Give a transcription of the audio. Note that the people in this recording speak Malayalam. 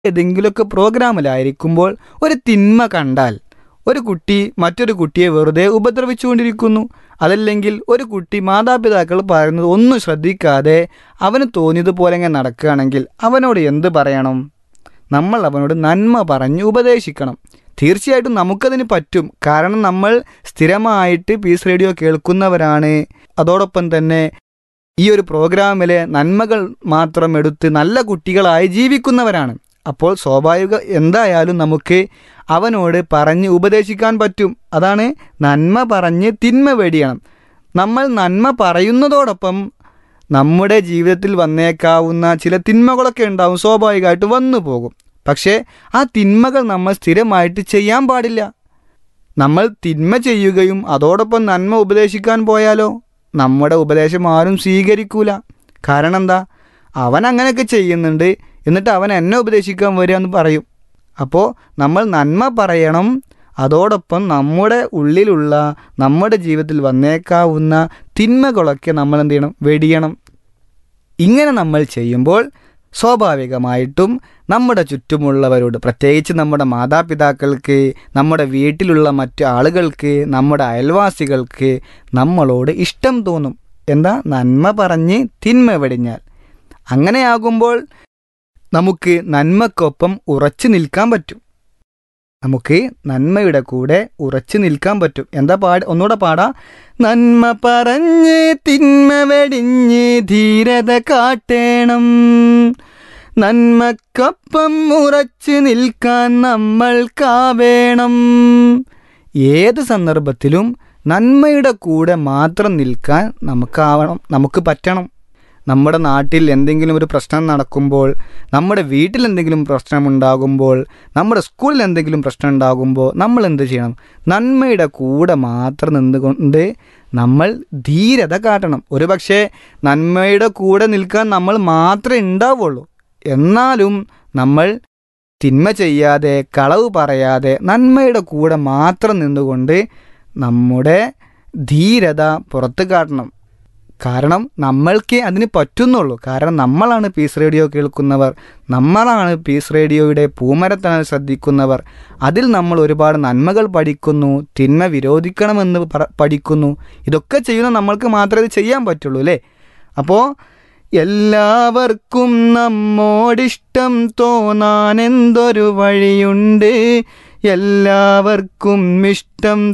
ഏതെങ്കിലുമൊക്കെ പ്രോഗ്രാമിലായിരിക്കുമ്പോൾ ഒരു തിന്മ കണ്ടാൽ ഒരു കുട്ടി മറ്റൊരു കുട്ടിയെ വെറുതെ ഉപദ്രവിച്ചുകൊണ്ടിരിക്കുന്നു അതല്ലെങ്കിൽ ഒരു കുട്ടി മാതാപിതാക്കൾ പറയുന്നത് ഒന്നും ശ്രദ്ധിക്കാതെ അവന് തോന്നിയതുപോലെ ഇങ്ങനെ നടക്കുകയാണെങ്കിൽ അവനോട് എന്ത് പറയണം നമ്മൾ അവനോട് നന്മ പറഞ്ഞ് ഉപദേശിക്കണം തീർച്ചയായിട്ടും നമുക്കതിന് പറ്റും കാരണം നമ്മൾ സ്ഥിരമായിട്ട് പീസ് റേഡിയോ കേൾക്കുന്നവരാണ് അതോടൊപ്പം തന്നെ ഈ ഒരു പ്രോഗ്രാമിലെ നന്മകൾ മാത്രം എടുത്ത് നല്ല കുട്ടികളായി ജീവിക്കുന്നവരാണ് അപ്പോൾ സ്വാഭാവിക എന്തായാലും നമുക്ക് അവനോട് പറഞ്ഞ് ഉപദേശിക്കാൻ പറ്റും അതാണ് നന്മ പറഞ്ഞ് തിന്മ വെടിയണം നമ്മൾ നന്മ പറയുന്നതോടൊപ്പം നമ്മുടെ ജീവിതത്തിൽ വന്നേക്കാവുന്ന ചില തിന്മകളൊക്കെ ഉണ്ടാവും സ്വാഭാവികമായിട്ട് വന്നു പോകും പക്ഷേ ആ തിന്മകൾ നമ്മൾ സ്ഥിരമായിട്ട് ചെയ്യാൻ പാടില്ല നമ്മൾ തിന്മ ചെയ്യുകയും അതോടൊപ്പം നന്മ ഉപദേശിക്കാൻ പോയാലോ നമ്മുടെ ഉപദേശം ആരും സ്വീകരിക്കൂല കാരണം എന്താ അവൻ അങ്ങനെയൊക്കെ ചെയ്യുന്നുണ്ട് എന്നിട്ട് അവൻ എന്നെ ഉപദേശിക്കാൻ വരിക എന്ന് പറയും അപ്പോൾ നമ്മൾ നന്മ പറയണം അതോടൊപ്പം നമ്മുടെ ഉള്ളിലുള്ള നമ്മുടെ ജീവിതത്തിൽ വന്നേക്കാവുന്ന തിന്മകളൊക്കെ നമ്മൾ എന്ത് ചെയ്യണം വെടിയണം ഇങ്ങനെ നമ്മൾ ചെയ്യുമ്പോൾ സ്വാഭാവികമായിട്ടും നമ്മുടെ ചുറ്റുമുള്ളവരോട് പ്രത്യേകിച്ച് നമ്മുടെ മാതാപിതാക്കൾക്ക് നമ്മുടെ വീട്ടിലുള്ള മറ്റു ആളുകൾക്ക് നമ്മുടെ അയൽവാസികൾക്ക് നമ്മളോട് ഇഷ്ടം തോന്നും എന്താ നന്മ പറഞ്ഞ് തിന്മ വെടിഞ്ഞാൽ അങ്ങനെയാകുമ്പോൾ നമുക്ക് നന്മക്കൊപ്പം ഉറച്ചു നിൽക്കാൻ പറ്റും നമുക്ക് നന്മയുടെ കൂടെ ഉറച്ചു നിൽക്കാൻ പറ്റും എന്താ പാട് ഒന്നുകൂടെ പാടാ നന്മ പറഞ്ഞ് തിന്മ വെടിഞ്ഞ് ധീരത കാട്ടേണം നന്മക്കൊപ്പം ഉറച്ചു നിൽക്കാൻ നമ്മൾക്കാവേണം ഏത് സന്ദർഭത്തിലും നന്മയുടെ കൂടെ മാത്രം നിൽക്കാൻ നമുക്കാവണം നമുക്ക് പറ്റണം നമ്മുടെ നാട്ടിൽ എന്തെങ്കിലും ഒരു പ്രശ്നം നടക്കുമ്പോൾ നമ്മുടെ വീട്ടിൽ എന്തെങ്കിലും പ്രശ്നം ഉണ്ടാകുമ്പോൾ നമ്മുടെ സ്കൂളിൽ എന്തെങ്കിലും പ്രശ്നം ഉണ്ടാകുമ്പോൾ നമ്മൾ എന്ത് ചെയ്യണം നന്മയുടെ കൂടെ മാത്രം നിന്നുകൊണ്ട് നമ്മൾ ധീരത കാട്ടണം ഒരു പക്ഷേ നന്മയുടെ കൂടെ നിൽക്കാൻ നമ്മൾ മാത്രമേ ഉണ്ടാവുള്ളൂ എന്നാലും നമ്മൾ തിന്മ ചെയ്യാതെ കളവ് പറയാതെ നന്മയുടെ കൂടെ മാത്രം നിന്നുകൊണ്ട് നമ്മുടെ ധീരത പുറത്ത് കാട്ടണം കാരണം നമ്മൾക്ക് അതിന് പറ്റുന്നുള്ളൂ കാരണം നമ്മളാണ് പീസ് റേഡിയോ കേൾക്കുന്നവർ നമ്മളാണ് പീസ് റേഡിയോയുടെ പൂമരത്തണൽ ശ്രദ്ധിക്കുന്നവർ അതിൽ നമ്മൾ ഒരുപാട് നന്മകൾ പഠിക്കുന്നു തിന്മ വിരോധിക്കണമെന്ന് പഠിക്കുന്നു ഇതൊക്കെ ചെയ്യുന്ന നമ്മൾക്ക് മാത്രമേ ഇത് ചെയ്യാൻ പറ്റുള്ളൂ അല്ലേ അപ്പോൾ എല്ലാവർക്കും നമ്മോടിഷ്ടം തോന്നാൻ എന്തൊരു വഴിയുണ്ട് എല്ലാവർക്കും ഇഷ്ടം